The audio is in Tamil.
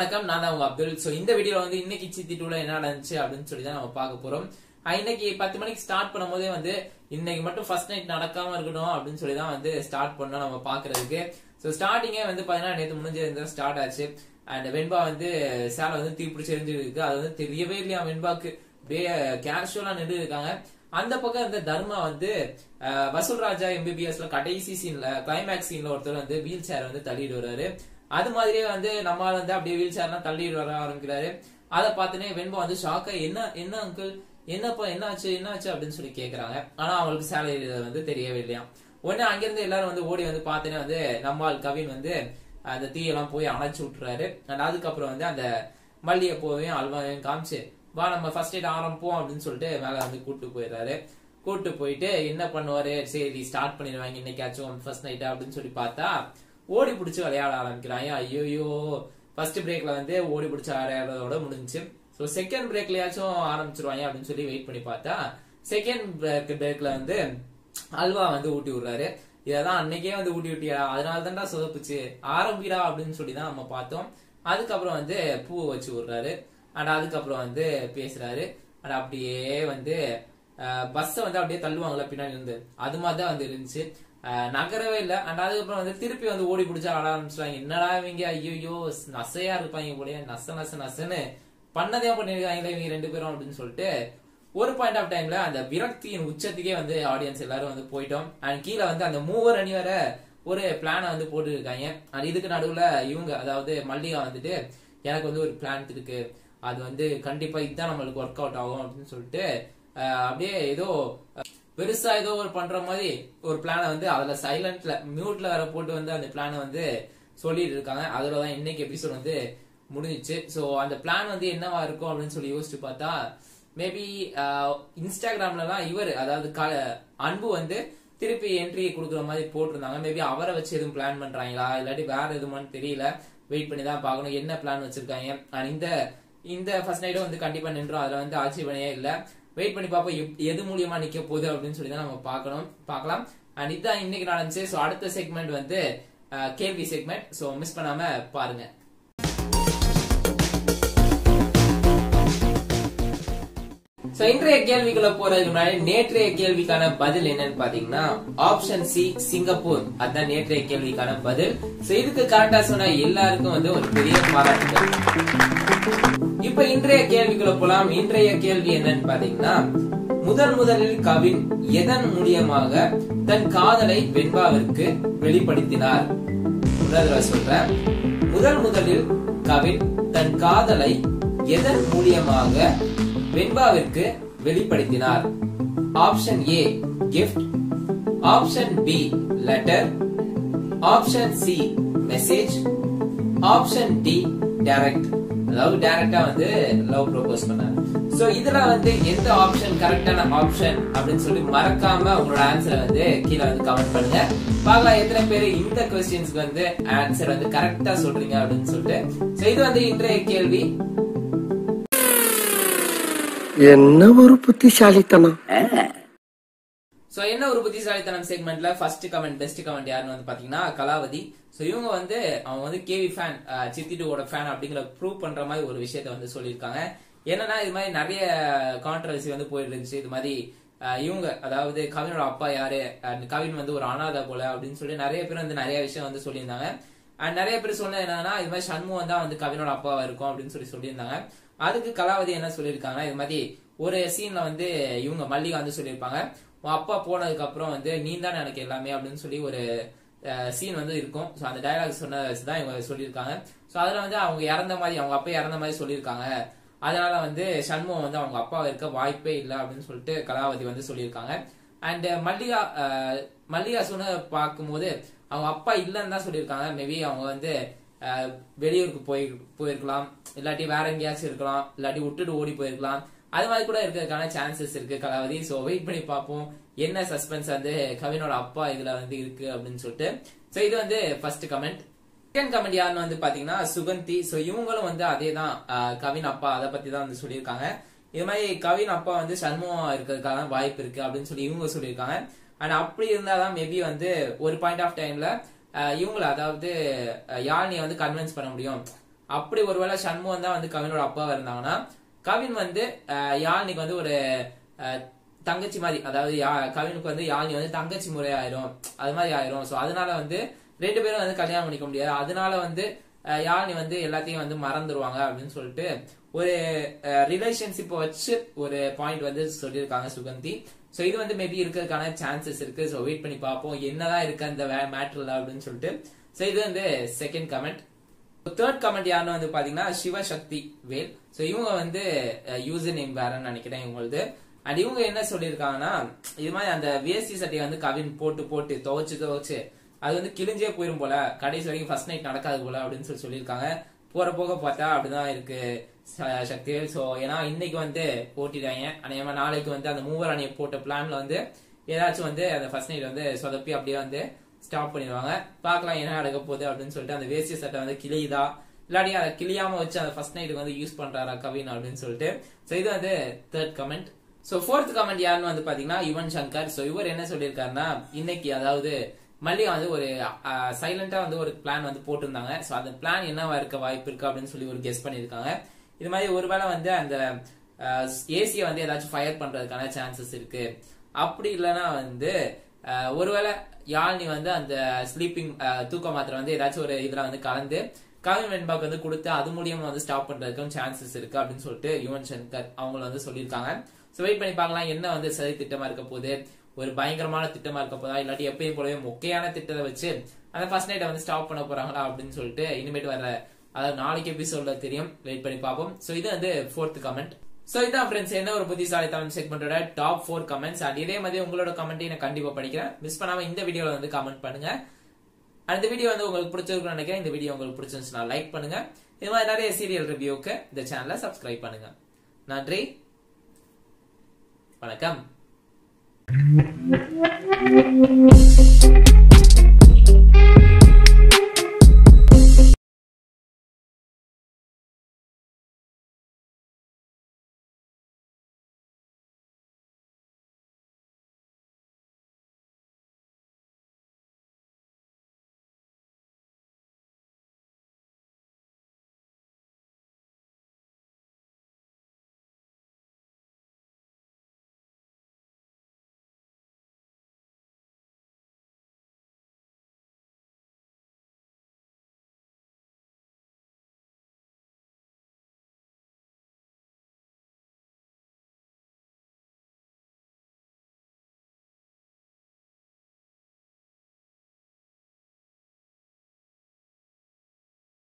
வணக்கம் நான் தான் உங்க அப்துல் சோ இந்த வீடியோல வந்து இன்னைக்கு சித்தி டூல என்ன நடந்துச்சு அப்படின்னு சொல்லி தான் நம்ம பார்க்க போறோம் ஆஹ் இன்னைக்கு பத்து மணிக்கு ஸ்டார்ட் பண்ணும்போதே வந்து இன்னைக்கு மட்டும் ஃபர்ஸ்ட் நைட் நடக்காம இருக்கணும் அப்படின்னு சொல்லி தான் வந்து ஸ்டார்ட் பண்ணோம் நம்ம பாக்குறதுக்கு சோ ஸ்டார்டிங்கே வந்து பாத்தீங்கன்னா நேற்று முடிஞ்சு ஸ்டார்ட் ஆச்சு அண்ட் வெண்பா வந்து சேலை வந்து தீப்பிடிச்சு எரிஞ்சிருக்கு அது வந்து தெரியவே இல்லையா வெண்பாக்கு அப்படியே கேஷுவலா நின்று இருக்காங்க அந்த பக்கம் இந்த தர்மா வந்து அஹ், வசூல் ராஜா எம்பிபிஎஸ்ல கடைசி சீன்ல கிளைமேக்ஸ் சீன்ல ஒருத்தர் வந்து வீல் சேர் வந்து தள்ளிட்டு வர்றாரு அது மாதிரியே வந்து நம்ம ஆள் வந்து அப்படியே வீல் சேர்லாம் தள்ளிட்டு வர ஆரம்பிக்கிறாரு அதை பார்த்துனே வெண்பா வந்து ஷாக்கா என்ன என்ன அங்கிள் என்னப்பா என்ன ஆச்சு என்ன ஆச்சு அப்படின்னு சொல்லி கேக்குறாங்க ஆனா அவங்களுக்கு சேலரி வந்து தெரியவே இல்லையா உடனே அங்கிருந்து எல்லாரும் வந்து ஓடி வந்து பார்த்தனே வந்து நம்ம ஆள் கவின் வந்து அந்த தீயெல்லாம் போய் அணைச்சு விட்டுறாரு அண்ட் அதுக்கப்புறம் வந்து அந்த மல்லிகை பூவையும் அல்வாவையும் காமிச்சு வா நம்ம ஃபர்ஸ்ட் எய்ட் ஆரம்பிப்போம் அப்படின்னு சொல்லிட்டு மேல வந்து கூட்டு போயிடுறாரு கூட்டு போயிட்டு என்ன பண்ணுவாரு சரி ஸ்டார்ட் பண்ணிடுவாங்க இன்னைக்காச்சும் ஃபர்ஸ்ட் நைட் அப்படின்னு சொல்லி பார்த்தா ஓடி பிடிச்சி விளையாட ஆரம்பிக்கிறாங்க ஐயோயோ ஃபர்ஸ்ட் பிரேக்ல வந்து ஓடி பிடிச்சி விளையாடுறதோட முடிஞ்சுச்சு ஸோ செகண்ட் பிரேக்லயாச்சும் ஆரம்பிச்சிருவாங்க அப்படின்னு சொல்லி வெயிட் பண்ணி பார்த்தா செகண்ட் பிரேக் பிரேக்ல வந்து அல்வா வந்து ஊட்டி விடுறாரு இதெல்லாம் அன்னைக்கே வந்து ஊட்டி விட்டியா அதனால தான்டா சொதப்புச்சு ஆரம்பிடா அப்படின்னு சொல்லி தான் நம்ம பார்த்தோம் அதுக்கப்புறம் வந்து பூவை வச்சு விடுறாரு அண்ட் அதுக்கப்புறம் வந்து பேசுறாரு அண்ட் அப்படியே வந்து பஸ்ஸை வந்து அப்படியே தள்ளுவாங்கல்ல பின்னாடி இருந்து அது மாதிரி தான் வந்து இருந்துச்சு அஹ் நகரவே இல்லை அண்ட் அதுக்கப்புறம் வந்து திருப்பி வந்து ஓடி பிடிச்சா ஆட ஆரம்பிச்சிட்டாங்க என்னடா இவங்க ஐயோ நசையா இருப்பாங்க போலயே நச நச நசன்னு பண்ணதே பண்ணிருக்காங்களே இவங்க ரெண்டு பேரும் அப்படின்னு சொல்லிட்டு ஒரு பாயிண்ட் ஆஃப் டைம்ல அந்த விரக்தியின் உச்சத்துக்கே வந்து ஆடியன்ஸ் எல்லாரும் வந்து போயிட்டோம் அண்ட் கீழே வந்து அந்த மூவர் அணி வர ஒரு பிளானை வந்து போட்டு இருக்காங்க அண்ட் இதுக்கு நடுவுல இவங்க அதாவது மல்லிகா வந்துட்டு எனக்கு வந்து ஒரு பிளான் இருக்கு அது வந்து கண்டிப்பா இதுதான் நம்மளுக்கு ஒர்க் அவுட் ஆகும் அப்படின்னு சொல்லிட்டு அஹ், அப்படியே ஏதோ பெருசா ஏதோ ஒரு பண்ற மாதிரி ஒரு பிளானை வந்து அதுல சைலண்ட்ல மியூட்ல வர போட்டு வந்து அந்த பிளானை வந்து சொல்லிட்டு இருக்காங்க அதுல தான் இன்னைக்கு எபிசோட் வந்து முடிஞ்சிச்சு சோ அந்த பிளான் வந்து என்னவா இருக்கும் அப்படின்னு சொல்லி யோசிச்சு பார்த்தா மேபி இன்ஸ்டாகிராம்லலாம் இவர் அதாவது க- அன்பு வந்து திருப்பி என்ட்ரி கொடுக்குற மாதிரி போட்டிருந்தாங்க மேபி அவரை வச்சு எதுவும் பிளான் பண்றாங்களா இல்லாட்டி வேற எதுவுமான்னு தெரியல வெயிட் பண்ணி தான் பார்க்கணும் என்ன பிளான் வச்சிருக்காங்க And இந்த இந்த ஃபர்ஸ்ட் நைட்டும் வந்து கண்டிப்பா நின்றோம் அதுல வந்து ஆட்சேபனையே இல்ல வெயிட் பண்ணி பார்ப்போம் எப்- எது மூலியமா நிக்க போகுது அப்படின்னு சொல்லி தான் நம்ம பார்க்கணும் பார்க்கலாம் அண்ட் இதுதான் இன்னைக்கு நடந்துச்சு ஸோ அடுத்த செக்மெண்ட் வந்து அஹ், கேள்வி செக்மெண்ட் ஸோ மிஸ் பண்ணாம பாருங்க சோ இன்றைய கேள்விக்குள்ள போறதுக்கு முன்னாடி நேற்றைய கேள்விக்கான பதில் என்னன்னு பாத்தீங்கன்னா ஆப்ஷன் சி சிங்கப்பூர் அதான் நேற்றைய கேள்விக்கான பதில் சோ இதுக்கு கரெக்டா சொன்ன எல்லாருக்கும் வந்து ஒரு பெரிய பாராட்டுகள் இப்ப இன்றைய கேள்விக்குள்ள போலாம் இன்றைய கேள்வி என்னன்னு பாத்தீங்கன்னா முதல் முதலில் கவின் எதன் மூலியமாக தன் காதலை வெண்பாவிற்கு வெளிப்படுத்தினார் முதல் தடவை சொல்றேன் முதல் முதலில் கவின் தன் காதலை எதன் மூலியமாக வெண்பாவிற்கு வெளிப்படுத்தினார் option A gift option B letter option C message option D direct அதாவது டைரக்டா வந்து லவ் ப்ரோபோஸ் பண்ணாரு சோ இதுல வந்து எந்த ஆப்ஷன் கரெக்டான ஆப்ஷன் அப்படின்னு சொல்லி மறக்காம உங்களோட ஆன்சரை வந்து கீழே வந்து கமெண்ட் பண்ணுங்க பார்க்கலாம் எத்தனை பேர் இந்த கொஸ்டின்ஸ்க்கு வந்து ஆன்சர் வந்து கரெக்டா சொல்றீங்க அப்படின்னு சொல்லிட்டு சோ இது வந்து இன்றைய கேள்வி என்ன ஒரு புத்திசாலித்தனம் சோ என்ன ஒரு புத்திசாலித்தனம் செக்மெண்ட்ல ஃபர்ஸ்ட் கமெண்ட் பெஸ்ட் கமெண்ட் யாருன்னு வந்து பாத்தீங்கன்னா கலாவதி சோ இவங்க வந்து அவங்க வந்து கேவி ஃபேன் சித்தி டூவோட ஃபேன் அப்படிங்கிற ப்ரூவ் பண்ற மாதிரி ஒரு விஷயத்த வந்து சொல்லியிருக்காங்க என்னன்னா இது மாதிரி நிறைய கான்ட்ரவர்சி வந்து போயிட்டு இருந்துச்சு இது மாதிரி அஹ், இவங்க அதாவது கவினோட அப்பா யாரு and கவின் வந்து ஒரு அனாதை போல அப்படின்னு சொல்லி நிறைய பேர் வந்து நிறைய விஷயம் வந்து சொல்லியிருந்தாங்க அண்ட் நிறைய பேர் சொன்னது என்னன்னா இது மாதிரி சண்முகம் தான் வந்து கவினோட அப்பாவா இருக்கும் அப்படின்னு சொல்லி சொல்லியிருந்தாங்க அதுக்கு கலாவதி என்ன சொல்லியிருக்காங்கன்னா இது மாதிரி ஒரு சீன்ல வந்து இவங்க மல்லிகா வந்து சொல்லியிருப்பாங்க உன் அப்பா போனதுக்கு அப்புறம் வந்து நீ தான் எனக்கு எல்லாமே அப்படின்னு சொல்லி ஒரு சீன் வந்து இருக்கும் ஸோ அந்த டயலாக் சொன்ன தான் இவங்க சொல்லியிருக்காங்க ஸோ அதுல வந்து அவங்க இறந்த மாதிரி அவங்க அப்பா இறந்த மாதிரி சொல்லியிருக்காங்க அதனால வந்து சண்முகம் வந்து அவங்க அப்பா இருக்க வாய்ப்பே இல்லை அப்படின்னு சொல்லிட்டு கலாவதி வந்து சொல்லியிருக்காங்க அண்ட் மல்லிகா அஹ், மல்லிகா சொன்ன பார்க்கும்போது அவங்க அப்பா இல்லைன்னு தான் சொல்லியிருக்காங்க மேபி அவங்க வந்து அஹ், வெளியூருக்கு போய் போயிருக்கலாம் இல்லாட்டி வேற எங்கேயாச்சும் இருக்கலாம் இல்லாட்டி விட்டுட்டு ஓடி போயிருக்கலாம் அது மாதிரி கூட இருக்கிறதுக்கான சான்சஸ் இருக்கு கலாவதி சோ வெயிட் பண்ணி பார்ப்போம் என்ன சஸ்பென்ஸ் வந்து கவினோட அப்பா இதுல வந்து இருக்கு அப்படின்னு சொல்லிட்டு சோ இது வந்து ஃபர்ஸ்ட் கமெண்ட் செகண்ட் கமெண்ட் யாருன்னு வந்து பாத்தீங்கன்னா சுகந்தி சோ இவங்களும் வந்து அதே தான் கவின் அப்பா அதை பத்தி தான் வந்து சொல்லியிருக்காங்க இது மாதிரி கவின் அப்பா வந்து சண்முகம் இருக்கிறதுக்கான வாய்ப்பு இருக்கு அப்படின்னு சொல்லி இவங்க சொல்லியிருக்காங்க அண்ட் அப்படி இருந்தாதான் மேபி வந்து ஒரு பாயிண்ட் ஆஃப் டைம்ல இவங்கள அதாவது அஹ், யாழினியை வந்து கன்வின்ஸ் பண்ண முடியும் அப்படி ஒருவேளை சண்முகம் தான் வந்து கவினோட அப்பாவா இருந்தாங்கன்னா கவின் வந்து அஹ், யாழ்னிக்கு வந்து ஒரு அஹ், தங்கச்சி மாதிரி அதாவது யா- கவினுக்கு வந்து யாழ்னி வந்து தங்கச்சி முறை ஆயிரும் அது மாதிரி ஆயிரும் சோ அதனால வந்து ரெண்டு பேரும் வந்து கல்யாணம் பண்ணிக்க முடியாது அதனால வந்து அஹ், யாழ்னி வந்து எல்லாத்தையும் வந்து மறந்துடுவாங்க அப்படின்னு சொல்லிட்டு ஒரு ரிலேஷன்ஷிப்பை வச்சு ஒரு பாயிண்ட் வந்து சொல்லியிருக்காங்க சுகந்தி சோ இது வந்து மேபி இருக்கிறதுக்கான சான்சஸ் இருக்கு சோ வெயிட் பண்ணி பார்ப்போம் என்னதான் இருக்கு அந்த மேட்டர்ல அப்படின்னு சொல்லிட்டு சோ இது வந்து செகண்ட் கமெண்ட் தேர்ட் கமெண்ட் யாருன்னு வந்து பாத்தீங்கன்னா சிவசக்தி வேல் சோ இவங்க வந்து யூசர் நேம் வேறன்னு நினைக்கிறேன் இவங்களது அண்ட் இவங்க என்ன சொல்லியிருக்காங்கன்னா இது மாதிரி அந்த வேஷ்டி சட்டையை வந்து கவின் போட்டு போட்டு துவைச்சு துவைச்சு அது வந்து கிழிஞ்சே போயிரும் போல கடைசி வரைக்கும் ஃபர்ஸ்ட் நைட் நடக்காது போல அப்படின்னு சொல்லி சொல்லியிருக்காங்க போற போக பார்த்தா அப்படிதான் இருக்கு ச- சக்திவேல் சோ ஏன்னா இன்னைக்கு வந்து போட்டிட்டாங்க அநேகமா நாளைக்கு வந்து அந்த மூவர் அணியை போட்ட பிளான்ல வந்து ஏதாச்சும் வந்து அந்த ஃபர்ஸ்ட் நைட் வந்து சொதப்பி அப்படியே வந்து ஸ்டாப் பண்ணிடுவாங்க பார்க்கலாம் என்ன நடக்க போகுது அப்படின்னு சொல்லிட்டு அந்த வேஷ்டி சட்டை வந்து கிளியுதா இல்லாட்டி அதை கிளியாம வச்சு அந்த ஃபர்ஸ்ட் நைட்டுக்கு வந்து யூஸ் பண்றாரா கவின் அப்படின்னு சொல்லிட்டு சோ இது வந்து third comment so fourth comment யாருன்னு வந்து பாத்தீங்கன்னா யுவன் சங்கர் சோ இவர் என்ன சொல்லியிருக்காருன்னா இன்னைக்கு அதாவது மல்லிகா வந்து ஒரு சைலண்டா வந்து ஒரு பிளான் வந்து போட்டிருந்தாங்க சோ அந்த பிளான் என்னவா இருக்க வாய்ப்பு இருக்கு அப்படின்னு சொல்லி ஒரு கெஸ் பண்ணியிருக்காங்க இது மாதிரி ஒருவேளை வந்து அந்த ஏசியை வந்து ஏதாச்சும் ஃபயர் பண்றதுக்கான சான்சஸ் இருக்கு அப்படி இல்லைன்னா வந்து அஹ், ஒருவேளை யாழ்னி வந்து அந்த ஸ்லீப்பிங் தூக்க மாத்திரை வந்து ஏதாச்சும் ஒரு இதுல வந்து கலந்து கவின் வெண்பாக்கு வந்து கொடுத்து அது மூலியமா வந்து ஸ்டாப் பண்றதுக்கும் சான்சஸ் இருக்கு அப்படின்னு சொல்லிட்டு யுவன் சங்கர் அவங்க வந்து சொல்லியிருக்காங்க ஸோ வெயிட் பண்ணி பார்க்கலாம் என்ன வந்து சரி திட்டமா இருக்க போகுது ஒரு பயங்கரமான திட்டமா இருக்க போதா இல்லாட்டி எப்பயும் போலவே மொக்கையான திட்டத்தை வச்சு அந்த ஃபர்ஸ்ட் நைட்டை வந்து ஸ்டாப் பண்ண போறாங்களா அப்படின்னு சொல்லிட்டு இனிமேட்டு வர அதாவது நாளைக்கு எபிசோட்ல தெரியும் வெயிட் பண்ணி பார்ப்போம் ஸோ இது வந்து ஃபோர்த் கமெண்ட் சோ இதான் ஃப்ரெண்ட்ஸ் என்ன ஒரு புத்திசாலி தமிழ் செக்மெண்டோட டாப் ஃபோர் கமெண்ட்ஸ் அண்ட் இதே மாதிரி உங்களோட கமெண்ட்டையும் நான் கண்டிப்பா படிக்கிறேன் மிஸ் பண்ணாம இந்த வீடியோல வந்து கமெண்ட் பண்ணுங்க And இந்த வீடியோ வந்து உங்களுக்கு பிடிச்சிருக்கும்னு நினைக்கிறேன் இந்த வீடியோ உங்களுக்கு பிடிச்சிருந்துச்சுன்னா லைக் பண்ணுங்க இது மாதிரி நிறைய சீரியல் ரிவ்யூக்கு இந்த சேனலை சப்ஸ்கிரைப் பண்ணுங்க நன்றி வணக்கம்